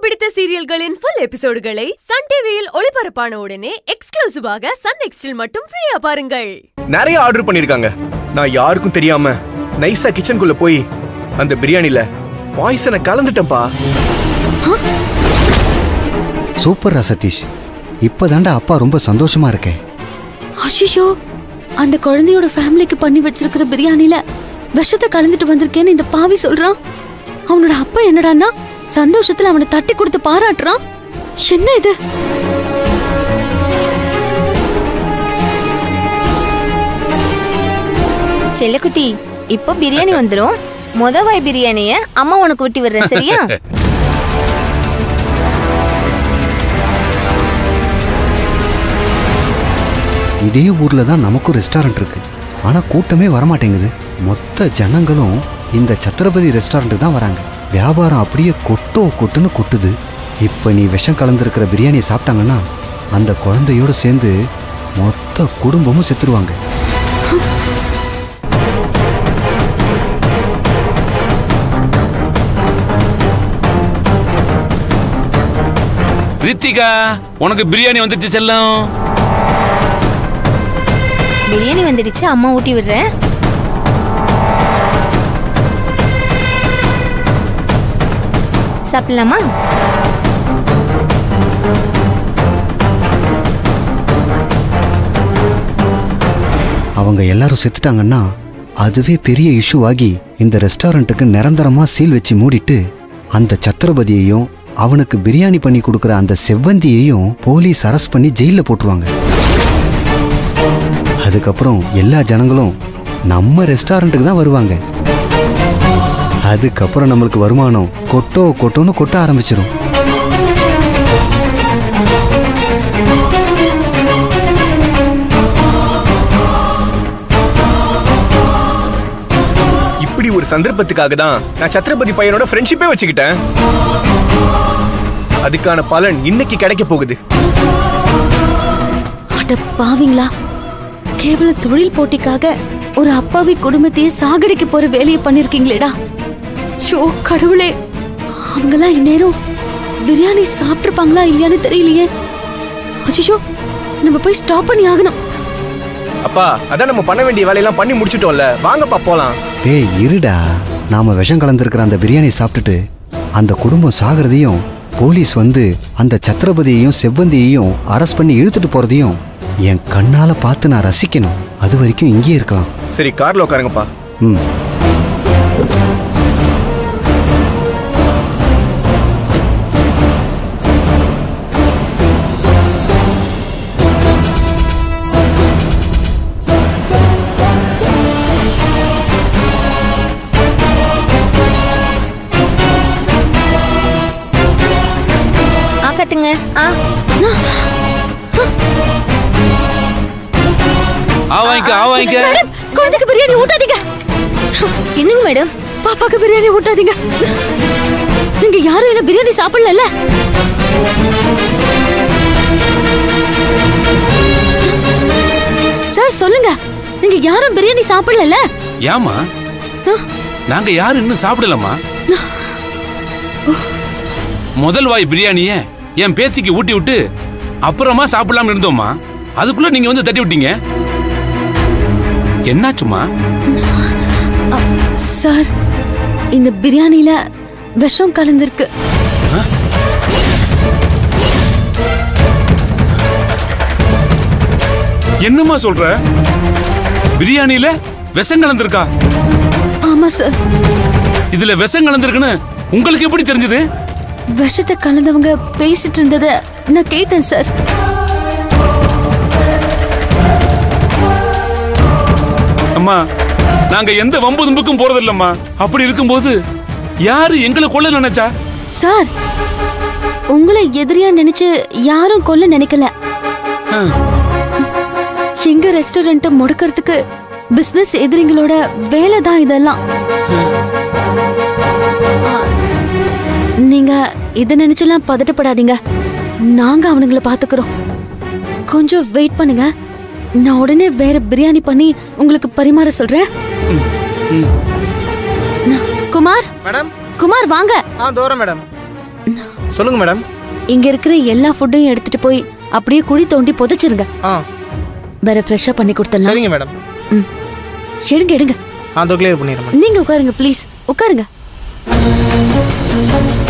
பிடித்த சீரியல்களின் full எபிசோடுகளை Sun டிவியில் ஒளிபரப்பான உடனே எக்ஸ்க்ளூசிவாக சன் நெக்ஸ்டில் மட்டும் ஃப்ரீயா பாருங்கள் நிறைய ஆர்டர் பண்ணிருக்காங்க நான் யாருக்கும் தெரியாம நைஸா கிச்சனுக்குள்ள போய் அந்த பிரியாணில பாய்சனை கலந்துட்டேன்பா சூப்பர்ரா சதீஷ் இப்பதான்டா அப்பா ரொம்ப சந்தோஷமா இருக்கேன் அஷிஷோ அந்த குழந்தையோட ஃபேமிலிக்கு பண்ணி வச்சிருக்கிற பிரியாணில விஷத்தை கலந்துட்டு வந்திருக்கேன்னு இந்த பாவி சொல்றான் அவனோட அப்பா என்னடான்னா சந்தோஷத்துல அவனை தட்டி கொடுத்து பாராட்டுறான் என்ன இது செல்லக்குட்டி இப்போ பிரியாணி வந்துரும் முத வாய் பிரியாணிய அம்மா உனக்கு ஊட்டி விடுறேன் சரியா இதே ஊர்ல தான் நமக்கும் ரெஸ்டாரண்ட் இருக்கு ஆனா கூட்டமே வரமாட்டேங்குது மொத்த ஜனங்களும் இந்த சத்திரபதி ரெஸ்டாரண்ட் தான் வராங்க வியாபாரம் அப்படியே கொட்டோ கொட்டுன்னு கொட்டுது இப்போ நீ விஷம் கலந்துருக்கிற பிரியாணியை சாப்பிட்டாங்கன்னா அந்த குழந்தையோடு சேர்ந்து மொத்த குடும்பமும் செத்துருவாங்க ரித்திகா உனக்கு பிரியாணி வந்துடுச்சு செல்லம் பிரியாணி வந்துடுச்சு அம்மா ஊட்டி விடுறேன் சாப்பிடலாமா அவங்க எல்லாரும் செத்துட்டாங்கன்னா அதுவே பெரிய இஷ்யூ ஆகி இந்த ரெஸ்டாரண்ட்டுக்கு நிரந்தரமா சீல் வச்சு மூடிட்டு அந்த சத்திரபதியையும் அவனுக்கு பிரியாணி பண்ணி கொடுக்குற அந்த செவ்வந்தியையும் போலீஸ் அரெஸ்ட் பண்ணி ஜெயில போட்டுருவாங்க அதுக்கப்புறம் எல்லா ஜனங்களும் நம்ம ரெஸ்டாரண்ட்டுக்கு தான் வருவாங்க அதுக்கப்புறம் நம்மளுக்கு வருமானம் கொட்டோ கொட்டோன்னு கொட்ட ஆரம்பிச்சிடும் இப்படி ஒரு சந்தர்ப்பத்துக்காக தான் நான் சத்ரபதி பையனோட ஃப்ரெண்ட்ஷிப்பே வச்சுக்கிட்டேன் அதுக்கான பலன் இன்னைக்கு கிடைக்க போகுது அட பாவிங்களா கேவல தொழில் போட்டிக்காக ஒரு அப்பாவி குடும்பத்தையே சாகடிக்க போற வேலையை பண்ணிருக்கீங்களேடா ஷோ கடவுளே அவங்கெல்லாம் இந்நேரம் பிரியாணி சாப்பிட்டிருப்பாங்களா இல்லையான்னு தெரியலையே அச்சோ நம்ம போய் ஸ்டாப் பண்ணி ஆகணும் அப்பா அதான் நம்ம பண்ண வேண்டிய வேலையெல்லாம் பண்ணி முடிச்சிட்டோம்ல வாங்கப்பா போலாம் ஏய் இருடா நாம விஷம் கலந்திருக்கிற அந்த பிரியாணி சாப்பிட்டுட்டு அந்த குடும்பம் சாகிறதையும் போலீஸ் வந்து அந்த சத்திரபதியையும் செவ்வந்தியையும் அரெஸ்ட் பண்ணி இழுத்துட்டு போறதையும் என் கண்ணால பார்த்து நான் ரசிக்கணும் அது வரைக்கும் இங்கேயே இருக்கலாம் சரி கார்ல உட்காருங்கப்பா ம் ஆ கட்டுங்க ஆ ஆ வாங்கிக்க ஆ வாங்கிக்க மேடம் குழந்தைக்கு பிரியாணி ஊட்டாதீங்க என்னங்க மேடம் பாப்பாக்கு பிரியாணி ஊட்டாதீங்க நீங்க யாரும் என்ன பிரியாணி சாப்பிடல சார் சொல்லுங்க நீங்க யாரும் பிரியாணி சாப்பிடல ஏமா நாங்க யாரும் இன்னும் சாப்பிடலம்மா முதல் வாய் பிரியாணிய என் பேத்திக்கு ஊட்டி விட்டு அப்புறமா சாப்பிடலாம்னு இருந்தோம்மா அதுக்குள்ள நீங்க வந்து தட்டி விட்டீங்க என்னாச்சுமா சார் இந்த பிரியாணில விஷம் கலந்திருக்கு என்னம்மா சொல்ற பிரியாணில விஷம் கலந்திருக்கா ஆமா சார் இதுல விஷம் கலந்திருக்குன்னு உங்களுக்கு எப்படி தெரிஞ்சது விஷத்தை கலந்தவங்க பேசிட்டு இருந்தத நான் கேட்டேன் சார் அம்மா நாங்க எந்த வம்பு தும்புக்கும் போறது இல்லம்மா அப்படி இருக்கும்போது யாரு எங்களை கொல்ல நினைச்சா சார் உங்களை எதிரியா நினைச்சு யாரும் கொல்ல நினைக்கல ஆ, எங்க ரெஸ்டாரண்ட் முடக்கிறதுக்கு பிசினஸ் எதிரிங்களோட வேலை தான் இதெல்லாம் ஆ, நீங்க இத நினைச்செல்லாம் பதட்டப்படாதீங்க நாங்க அவனுங்கள பாத்துக்கிறோம் கொஞ்சம் வெயிட் பண்ணுங்க நான் உடனே வேற பிரியாணி பண்ணி உங்களுக்கு பரிமாற சொல்றேன் நான்- குமார் மேடம் குமார் வாங்க ஆ தூரம் மேடம் சொல்லுங்க மேடம் இங்க இருக்கிற எல்லா ஃபுட்டையும் எடுத்துட்டு போய் அப்படியே குழி தோண்டி புதைச்சிருங்க ஆ வேற ஃப்ரெஷ்ஷா பண்ணி கொடுத்துடலாம் சரிங்க மேடம் ம் எடுங்க எடுங்க ஆ அதோ கிளியர் பண்ணிடுறேன் மேடம் நீங்க உட்காருங்க ப்ளீஸ் உட்காருங்க